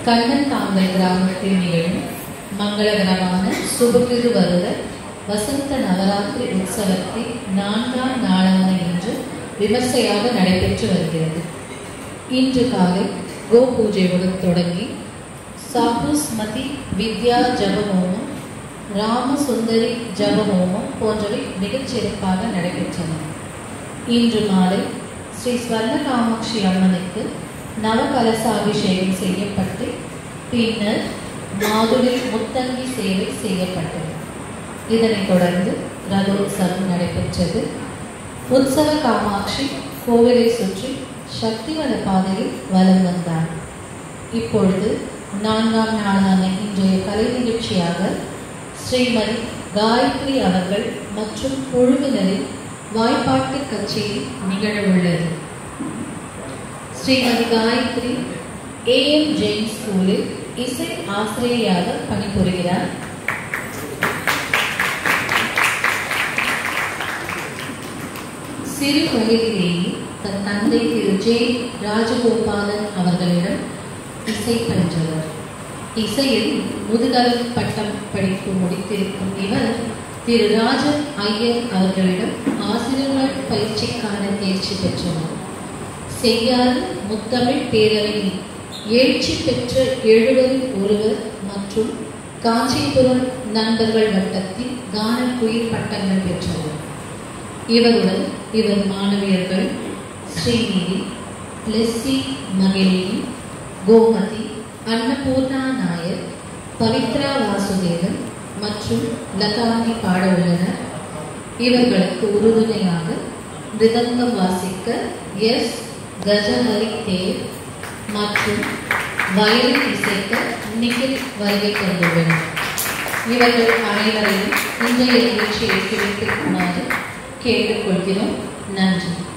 கண்ணன் தாங்கல் கிராமத்தில் நிகழும் மங்களகரமான சுபகிரு வருட வசந்த நவராத்திரி உற்சவத்தை நான்காம் நாளான இன்று விமர்சையாக நடைபெற்று வருகிறது இன்று காலை கோ பூஜையுடன் தொடங்கி சாகுஸ்மதி வித்யா ஜபஹோமம் ராமசுந்தரி ஜபஹோமம் போன்றவை மிகச் சிறப்பாக நடைபெற்றன இன்று மாலை ஸ்ரீ ஸ்வர்ண காமாட்சி அம்மனுக்கு நவகலசாபிஷேகம் செய்யப்பட்டு பின்னர் மாதுளை முத்தங்கி சேவை செய்யப்பட்டது இதனைத் தொடர்ந்து ரதோத்சவம் நடைபெற்றது உற்சவ காமாட்சி கோவிலை சுற்றி சக்திவன பாதையில் வலம் வந்தார் இப்பொழுது நான்காம் நாளான இன்றைய கலை நிகழ்ச்சியாக ஸ்ரீமதி காயத்ரி அவர்கள் மற்றும் குழுவினரின் வாய்ப்பாட்டு கச்சேரி நிகழவுள்ளது ஸ்ரீமதி காயத்ரி ஏஎம் ஜெயின் ஸ்கூலில் இசை ஆசிரியையாக பணிபுரிகிறார் சிறு வயதிலேயே தன் தந்தை திரு ஜே ராஜகோபாலன் அவர்களிடம் இசை பயின்றவர் இசையில் முதுகலை பட்டம் படிப்பு முடித்திருக்கும் இவர் திரு ராஜன் ஐயர் அவர்களிடம் ஆசிரியர்கள் பயிற்சிக்கான தேர்ச்சி பெற்றவர் செய்யாறு முத்தமிழ் பேரவையில் எழுச்சி பெற்ற எழுவரில் ஒருவர் மற்றும் காஞ்சிபுரம் நண்பர்கள் வட்டத்தில் கானக்குயில் பட்டங்கள் பெற்றவர் இவருடன் இவர் மாணவியர்கள் ஸ்ரீநிதி லெஸ்ஸி மகிழினி கோமதி அன்னபூர்ணா நாயர் பவித்ரா வாசுதேவன் மற்றும் லதாங்கி பாட உள்ளனர் இவர்களுக்கு உறுதுணையாக மிருதங்கம் வாசிக்க எஸ் கஜஹரி தேவ் மற்றும் வயலின் இசைக்க நிகில் வருகை தந்துள்ளனர் இவர்கள் அனைவரையும் இன்றைய நிகழ்ச்சியை கிடைத்திருக்குமாறு கேட்டுக்கொள்கிறோம் நன்றி